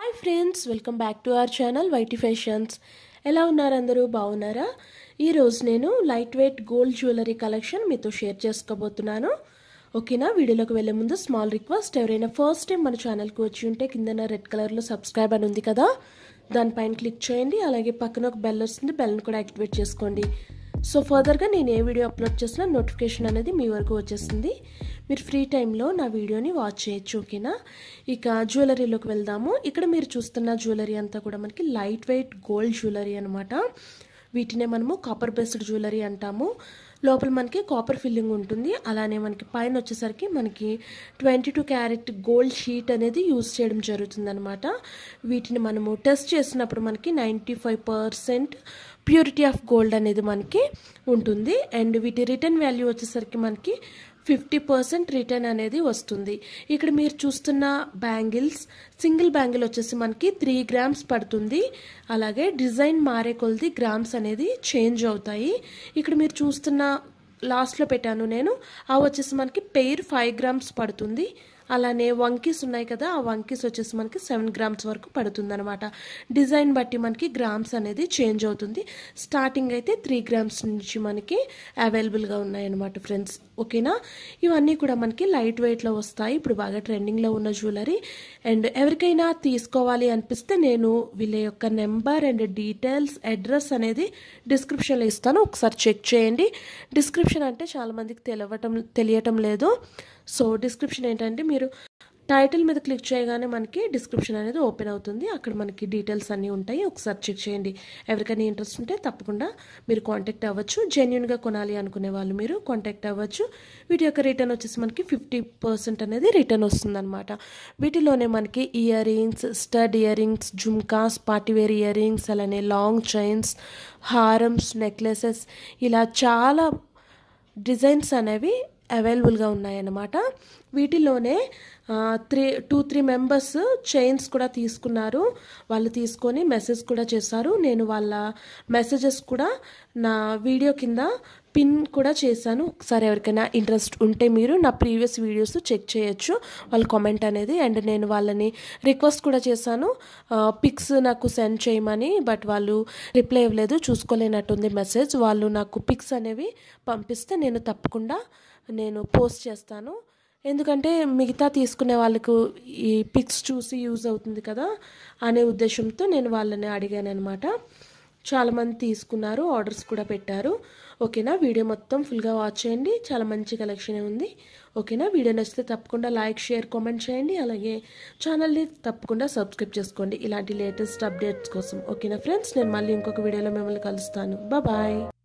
hi friends welcome back to our channel YT fashions ఎలా ఉన్నారు అందరూ బాగున్నారా ఈరోజు నేను light weight gold jewellery collection మీతో షేర్ చేసుకోబోతున్నాను ఓకేనా వీడియోలోకి వెళ్ళే ముందు స్మాల్ రిక్వెస్ట్ ఎవరైనా ఫస్ట్ టైం మన ఛానల్కి వచ్చి ఉంటే కిందన రెడ్ కలర్లో సబ్స్క్రైబ్ అని ఉంది కదా దానిపైన క్లిక్ చేయండి అలాగే పక్కన ఒక బెల్ వస్తుంది బెల్ని కూడా యాక్టివేట్ చేసుకోండి సో ఫర్దర్గా నేను ఏ వీడియో అప్లోడ్ చేసినా నోటిఫికేషన్ అనేది మీ వరకు వచ్చేస్తుంది మీరు ఫ్రీ టైంలో నా వీడియోని వాచ్ చేయొచ్చు ఓకేనా ఇక జ్యువెలరీలోకి వెళ్దాము ఇక్కడ మీరు చూస్తున్న జ్యువెలరీ అంతా కూడా మనకి లైట్ వెయిట్ గోల్డ్ జ్యువెలరీ అనమాట వీటినే మనము కాపర్ బేస్డ్ జ్యువెలరీ అంటాము లోపల మనకి కాపర్ ఫిల్లింగ్ ఉంటుంది అలానే మనకి పైన వచ్చేసరికి మనకి twenty two carat gold sheet అనేది యూజ్ చేయడం జరుగుతుంది అనమాట వీటిని మనము టెస్ట్ చేసినప్పుడు మనకి ninety five percent purity of gold అనేది మనకి ఉంటుంది అండ్ వీటి రిటర్న్ వాల్యూ వచ్చేసరికి మనకి ఫిఫ్టీ పర్సెంట్ రిటర్న్ అనేది వస్తుంది ఇక్కడ మీరు చూస్తున్న బ్యాంగిల్స్ సింగిల్ బ్యాంగిల్ వచ్చేసి మనకి త్రీ గ్రామ్స్ పడుతుంది అలాగే డిజైన్ మారే కొలది గ్రామ్స్ అనేది చేంజ్ అవుతాయి ఇక్కడ మీరు చూస్తున్న లాస్ట్లో పెట్టాను నేను అవి వచ్చేసి మనకి పెయిర్ ఫైవ్ గ్రామ్స్ పడుతుంది అలానే వంకీస్ ఉన్నాయి కదా ఆ వంకీస్ వచ్చేసి మనకి సెవెన్ గ్రామ్స్ వరకు పడుతుంది అనమాట డిజైన్ బట్టి మనకి గ్రామ్స్ అనేది చేంజ్ అవుతుంది స్టార్టింగ్ అయితే త్రీ గ్రామ్స్ నుంచి మనకి అవైలబుల్గా ఉన్నాయన్నమాట ఫ్రెండ్స్ ఓకేనా ఇవన్నీ కూడా మనకి లైట్ వెయిట్లో వస్తాయి ఇప్పుడు బాగా ట్రెండింగ్లో ఉన్న జ్యువెలరీ అండ్ ఎవరికైనా తీసుకోవాలి అనిపిస్తే నేను వీళ్ళ యొక్క నెంబర్ అండ్ డీటెయిల్స్ అడ్రస్ అనేది డిస్క్రిప్షన్లో ఇస్తాను ఒకసారి చెక్ చేయండి డిస్క్రిప్షన్ అంటే చాలామందికి తెలియటం తెలియటం లేదు సో డిస్క్రిప్షన్ ఏంటంటే మీరు టైటిల్ మీద క్లిక్ చేయగానే మనకి డిస్క్రిప్షన్ అనేది ఓపెన్ అవుతుంది అక్కడ మనకి డీటెయిల్స్ అన్నీ ఉంటాయి ఒకసారి చెక్ చేయండి ఎవరికైనా ఇంట్రెస్ట్ ఉంటే తప్పకుండా మీరు కాంటాక్ట్ అవ్వచ్చు జెన్యున్గా కొనాలి అనుకునే వాళ్ళు మీరు కాంటాక్ట్ అవ్వచ్చు వీటి యొక్క రిటర్న్ వచ్చేసి మనకి ఫిఫ్టీ పర్సెంట్ అనేది రిటర్న్ వస్తుందన్నమాట వీటిలోనే మనకి earrings stud earrings జుమ్కాస్ పార్టీవేర్ ఇయర్ రింగ్స్ అలానే లాంగ్ చైన్స్ హారమ్స్ నెక్లెసెస్ ఇలా చాలా డిజైన్స్ అనేవి అవైలబుల్గా ఉన్నాయన్నమాట వీటిలోనే three two three members chains కూడా తీసుకున్నారు వాళ్ళు తీసుకొని మెసేజ్ కూడా చేశారు నేను వాళ్ళ మెసేజెస్ కూడా నా వీడియో కింద పిన్ కూడా చేశాను ఒకసారి ఎవరికైనా ఇంట్రెస్ట్ ఉంటే మీరు నా ప్రీవియస్ వీడియోస్ చెక్ చేయొచ్చు వాళ్ళ కామెంట్ అనేది అండ్ నేను వాళ్ళని రిక్వెస్ట్ కూడా చేశాను పిక్స్ నాకు సెండ్ చేయమని బట్ వాళ్ళు రిప్లై ఇవ్వలేదు చూసుకోలేనట్టుంది మెసేజ్ వాళ్ళు నాకు పిక్స్ అనేవి పంపిస్తే నేను తప్పకుండా నేను పోస్ట్ చేస్తాను ఎందుకంటే మిగతా తీసుకునే వాళ్ళకు ఈ పిక్స్ చూసి యూజ్ అవుతుంది కదా అనే ఉద్దేశంతో నేను వాళ్ళని అడిగాను అనమాట చాలామంది తీసుకున్నారు ఆర్డర్స్ కూడా పెట్టారు ఓకేనా వీడియో మొత్తం ఫుల్గా వాచ్ చేయండి చాలా మంచి కలెక్షన్ ఉంది ఓకేనా వీడియో నచ్చితే తప్పకుండా లైక్ షేర్ కామెంట్ చేయండి అలాగే ఛానల్ని తప్పకుండా సబ్స్క్రైబ్ చేసుకోండి ఇలాంటి లేటెస్ట్ అప్డేట్స్ కోసం ఓకేనా ఫ్రెండ్స్ నేను మళ్ళీ ఇంకొక వీడియోలో మిమ్మల్ని కలుస్తాను బాయ్